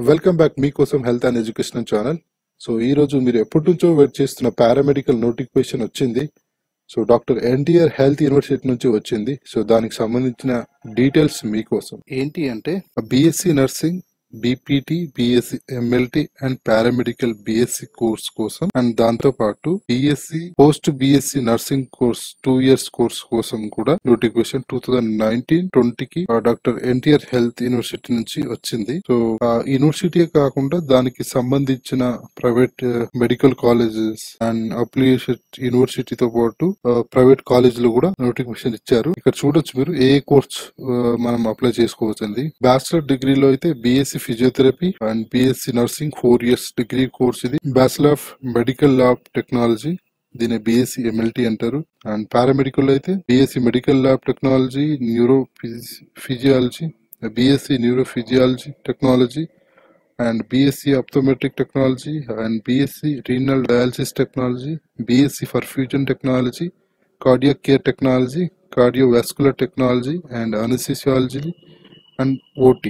Welcome back మీకోసం health and education channel so ఈ రోజు మీరు ఎప్పటి నుంచో వెయిట్ చేస్తున్న పారామెడికల్ నోటిఫికేషన్ వచ్చింది so doctor NTR health university నుంచి వచ్చింది సో దానికి సంబంధించిన డీటెయిల్స్ మీకోసం ఏంటి అంటే BSc nursing BPT BSc MLT and paramedical BSc course కోసం అండ్ దాంతో పాటు BSc post BSc nursing course two years course కోసం కూడా నోటిఫికేషన్ టూ థౌజండ్ నైన్టీన్ ట్వంటీకి డాక్టర్ ఎన్టీఆర్ హెల్త్ యూనివర్సిటీ నుంచి వచ్చింది సో ఆ యూనివర్సిటీ కాకుండా దానికి సంబంధించిన private medical colleges and application యూనివర్సిటీతో పాటు ప్రైవేట్ కాలేజీలు కూడా నోటిఫికేషన్ ఇచ్చారు ఇక్కడ చూడొచ్చు మీరు ఏ కోర్స్ మనం అప్లై చేసుకోవచ్చు అండి బ్యాచిలర్ డిగ్రీలో అయితే BSc physiotherapy and BSc nursing four years degree course ఇది bachelor of medical lab technology దీని బిఎస్సి ఎంఎల్టీ అంటారు అండ్ పారామెడికల్ అయితే BSc medical lab technology neurophysiology BSc neurophysiology technology and BSc Optometric Technology and BSc Renal Dialysis Technology, BSc for Fusion Technology, Cardiac Care Technology, Cardiovascular Technology and Anesthesiology and OT.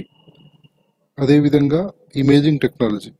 అదేవిధంగా imaging technology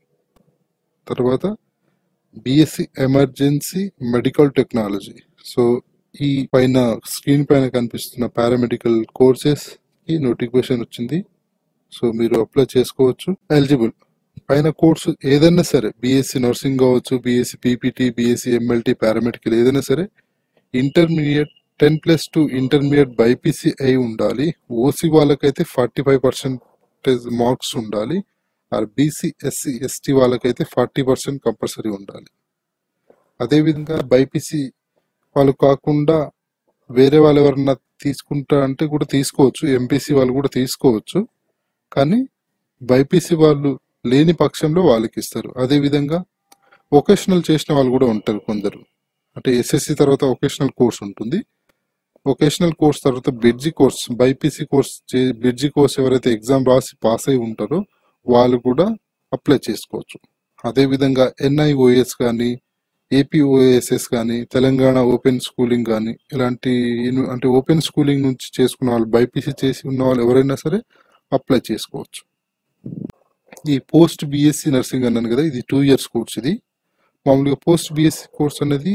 తర్వాత BSc emergency medical technology so ఈ పైన screen పైన కనిపిస్తున్న paramedical courses కి notification వచ్చింది so మీరు apply చేసుకోవచ్చు ఎలిజిబుల్ పైన కోర్సు ఏదైనా సరే బీఎస్సీ నర్సింగ్ కావచ్చు BSc PPT BSc MLT paramedical ఏదైనా సరే intermediate ten plus two intermediate BiPC అయి ఉండాలి ఓసీ వాళ్ళకైతే ఫార్టీ ఫైవ్ పర్సెంటేజ్ మార్క్స్ ఉండాలి ఆర్ బీసీ ఎస్సీ ఎస్టీ వాళ్ళకైతే ఫార్టీ పర్సెంట్ కంపల్సరీ ఉండాలి అదేవిధంగా బైపీసీ వాళ్ళు కాకుండా వేరే వాళ్ళు ఎవరన్నా తీసుకుంటా అంటే కూడా తీసుకోవచ్చు ఎంపీసీ వాళ్ళు కూడా తీసుకోవచ్చు కానీ బైపీసీ వాళ్ళు లేని పక్షంలో వాళ్ళకి ఇస్తారు అదే విధంగా వొకేషనల్ చేసిన వాళ్ళు కూడా ఉంటారు కొందరు అంటే ఎస్ఎస్సి తర్వాత వొకేషనల్ కోర్స్ ఉంటుంది వొకేషనల్ కోర్స్ తర్వాత bridge course BiPC course bridge course ఎవరైతే ఎగ్జామ్ రాసి పాస్ అయి ఉంటారో వాళ్ళు కూడా అప్లై చేసుకోవచ్చు అదే విధంగా ఎన్ఐఓఎస్ కానీ ఏపీఓఎస్ఎస్ కానీ తెలంగాణ ఓపెన్ స్కూలింగ్ కానీ ఇలాంటి యూని- అంటే ఓపెన్ స్కూలింగ్ నుంచి చేసుకున్న వాళ్ళు బైపీసీ చేసి ఉన్న వాళ్ళు ఎవరైనా సరే అప్లై చేసుకోవచ్చు ఈ పోస్ట్ బిఎస్సి నర్సింగ్ అన్నాను కదా ఇది టూ ఇయర్స్ కోర్స్ ఇది మామూలుగా పోస్ట్ బిఎస్సి కోర్స్ అనేది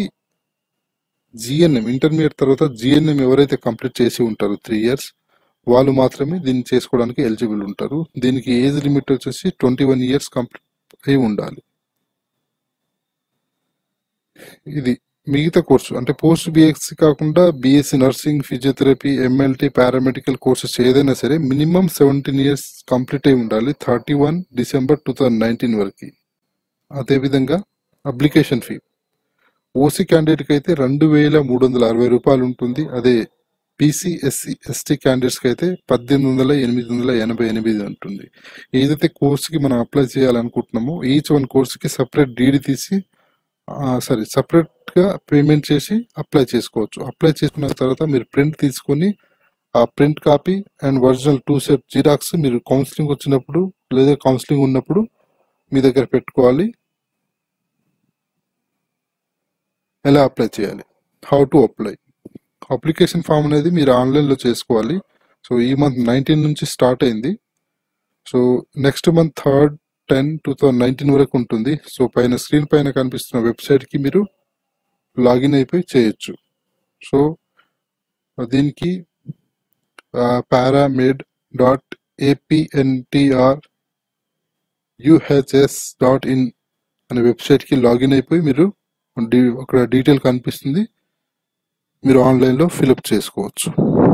జిఎన్ఎం ఇంటర్మీడియట్ తర్వాత జిఎన్ఎం ఎవరైతే కంప్లీట్ చేసి ఉంటారో త్రీ ఇయర్స్ వాళ్ళు మాత్రమే దీన్ని చేసుకోవడానికి ఎలిజిబుల్ ఉంటారు దీనికి ఏజ్ లిమిట్ వచ్చేసి ట్వంటీ వన్ ఇయర్స్ కంప్లీట్ అయి ఉండాలి ఇది మిగతా కోర్సు అంటే పోస్ట్ బిఎస్సి కాకుండా BSc nursing physiotherapy MLT paramedical courses ఏదైనా సరే మినిమం సెవెంటీన్ ఇయర్స్ కంప్లీట్ అయి ఉండాలి thirty one December two thousand nineteen వరకు అదేవిధంగా అప్లికేషన్ ఫీ ఓసీ క్యాండిడేట్కి అయితే రెండు వేల మూడు వందల అరవై రూపాయలు ఉంటుంది అదే బీసీ ఎస్సీ ఎస్టీ క్యాండిడేట్స్కి అయితే పద్దెనిమిది వందల ఎనిమిది వందల ఎనభై ఎనిమిది ఉంటుంది ఏదైతే కోర్సుకి మనం అప్లై చేయాలనుకుంటున్నామో ఈచ్ వన్ కోర్సుకి సపరేట్ డీడీ తీసి సారీ సపరేట్ గా పేమెంట్ చేసి అప్లై చేసుకోవచ్చు అప్లై చేసుకున్న తర్వాత మీరు ప్రింట్ తీసుకొని ఆ print copy and original two set xerox మీరు కౌన్సిలింగ్ వచ్చినప్పుడు లేదా కౌన్సిలింగ్ ఉన్నప్పుడు మీ దగ్గర పెట్టుకోవాలి ఎలా అప్లై చేయాలి how to apply application form అనేది మీరు ఆన్లైన్లో చేసుకోవాలి సో ఈ మంత్ నైన్టీన్ నుంచి స్టార్ట్ అయింది so next month third ten two thousand nineteen వరకు ఉంటుంది సో పైన స్క్రీన్ పైన కనిపిస్తున్న వెబ్సైట్కి మీరు లాగిన్ అయిపోయి చేయొచ్చు సో దీనికి paramed dot APNTR UHS dot in అనే వెబ్సైట్కి లాగిన్ అయిపోయి మీరు డి- అక్కడ డీటెయిల్ కనిపిస్తుంది మీరు ఆన్లైన్లో ఫిలప్ చేసుకోవచ్చు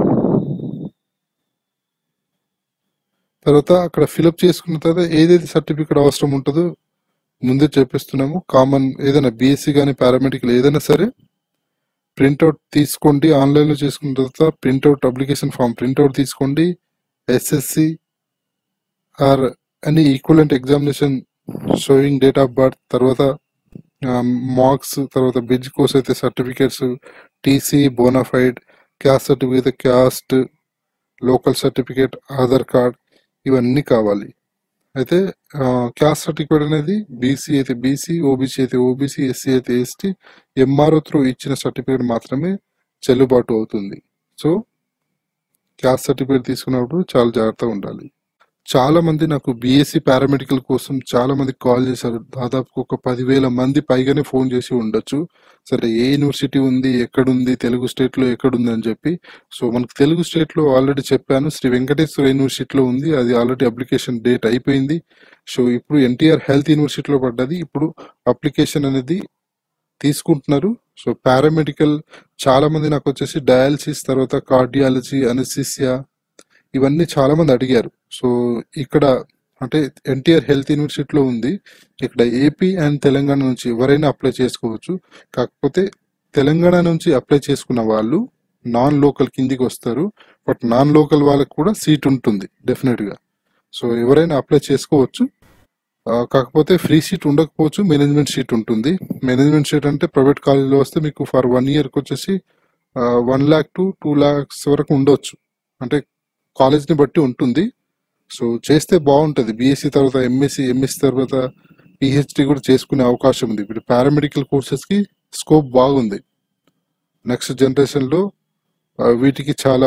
తర్వాత అక్కడ ఫిలప్ చేసుకున్న తర్వాత ఏదైతే సర్టిఫికేట్ అవసరం ఉంటుందో ముందే చెప్పిస్తున్నాము కామన్ ఏదైనా బీఎస్సీ కానీ పారామెడికల్ ఏదైనా సరే ప్రింట్అవుట్ తీసుకోండి ఆన్లైన్లో చేసుకున్న తర్వాత ప్రింట్అవుట్ అప్లికేషన్ ఫామ్ ప్రింట్అవుట్ తీసుకోండి SSC or any equivalent examination showing date of birth తర్వాత మార్క్స్ తర్వాత బిజ్ కోర్స్ అయితే certificates TC bonafide caste certificate caste local certificate Aadhaar card ఇవన్నీ కావాలి అయితే క్యాస్ట్ సర్టిఫికేట్ అనేది బీసీ అయితే బీసీ ఓబీసీ అయితే ఓబీసీ ఎస్సీ అయితే ఎస్టీ ఎంఆర్ఓ త్రూ ఇచ్చిన సర్టిఫికేట్ మాత్రమే చెల్లుబాటు అవుతుంది సో క్యాస్ట్ సర్టిఫికేట్ తీసుకున్నప్పుడు చాలా జాగ్రత్తగా ఉండాలి చాలా మంది నాకు బీఎస్సీ పారామెడికల్ కోసం చాలా మంది కాల్ చేశారు దాదాపు ఒక పదివేల మంది పైగానే ఫోన్ చేసి ఉండొచ్చు సరే ఏ యూనివర్సిటీ ఉంది ఎక్కడుంది తెలుగు స్టేట్ లో ఎక్కడుంది అని చెప్పి సో మనకు తెలుగు స్టేట్ లో ఆల్రెడీ చెప్పాను శ్రీ వెంకటేశ్వర యూనివర్సిటీలో ఉంది అది ఆల్రెడీ అప్లికేషన్ డేట్ అయిపోయింది సో ఇప్పుడు ఎన్టీఆర్ హెల్త్ యూనివర్సిటీలో పడ్డది ఇప్పుడు అప్లికేషన్ అనేది తీసుకుంటున్నారు సో పారామెడికల్ చాలా మంది నాకు వచ్చేసి డయాలసిస్ తర్వాత కార్డియాలజీ అనసిసియా ఇవన్నీ చాలా మంది అడిగారు సో ఇక్కడ అంటే ఎన్టీఆర్ హెల్త్ యూనివర్సిటీలో ఉంది ఇక్కడ ఏపీ అండ్ తెలంగాణ నుంచి ఎవరైనా అప్లై చేసుకోవచ్చు కాకపోతే తెలంగాణ నుంచి అప్లై చేసుకున్న వాళ్ళు నాన్ లోకల్ కిందికి వస్తారు బట్ నాన్ లోకల్ వాళ్ళకి కూడా సీట్ ఉంటుంది డెఫినెట్ గా సో ఎవరైనా అప్లై చేసుకోవచ్చు ఆ, కాకపోతే ఫ్రీ సీట్ ఉండకపోవచ్చు మేనేజ్మెంట్ సీట్ ఉంటుంది మేనేజ్మెంట్ సీట్ అంటే ప్రైవేట్ కాలేజీలో వస్తే మీకు ఫర్ వన్ ఇయర్కి వచ్చేసి one lakh to two lakhs వరకు ఉండొచ్చు అంటే కాలేజ్ని బట్టి ఉంటుంది సో చేస్తే బాగుంటుంది బీఎస్సీ తర్వాత ఎంఎస్సీ ఎంఎస్సీ తర్వాత పిహెచ్డి కూడా చేసుకునే అవకాశం ఉంది ఇప్పుడు పారామెడికల్ కోర్సెస్కి స్కోప్ బాగుంది నెక్స్ట్ జనరేషన్లో ఆ, వీటికి చాలా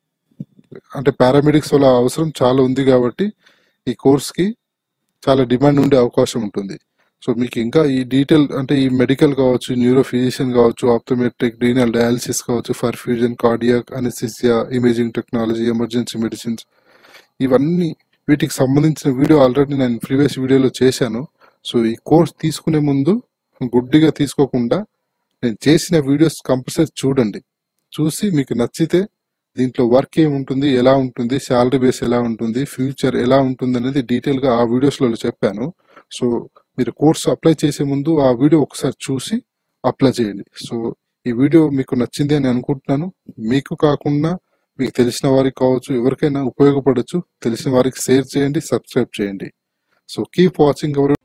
అంటే పారామెడిక్స్ వల్ల అవసరం చాలా ఉంది కాబట్టి ఈ కోర్స్కి చాలా డిమాండ్ ఉండే అవకాశం ఉంటుంది సో మీకు ఇంకా ఈ డీటెయిల్ అంటే ఈ మెడికల్ కావచ్చు న్యూరో ఫిజిషియన్ కావచ్చు ఆప్టోమెట్రిక్ రీనల్ డయాలసిస్ కావచ్చు perfusion cardiac anaesthesia imaging technology emergency medicines ఇవన్నీ వీటికి సంబంధించిన వీడియో ఆల్రెడీ నేను ప్రీవియస్ వీడియోలో చేశాను సో ఈ కోర్స్ తీసుకునే ముందు గుడ్డిగా తీసుకోకుండా నేను చేసిన వీడియోస్ కంపల్సరీ చూడండి చూసి మీకు నచ్చితే దీంట్లో వర్క్ ఏముంటుంది ఎలా ఉంటుంది శాలరీ బేస్ ఎలా ఉంటుంది ఫ్యూచర్ ఎలా ఉంటుంది అనేది డీటెయిల్ గా ఆ వీడియోస్ లో చెప్పాను సో మీరు కోర్స్ అప్లై చేసే ముందు ఆ వీడియో ఒకసారి చూసి అప్లై చేయండి సో ఈ వీడియో మీకు నచ్చింది అని అనుకుంటున్నాను మీకు కాకుండా మీకు తెలిసిన వారికి కావచ్చు ఎవరికైనా ఉపయోగపడచ్చు తెలిసిన వారికి షేర్ చేయండి సబ్స్క్రైబ్ చేయండి సో కీప్ వాచింగ్ అవర్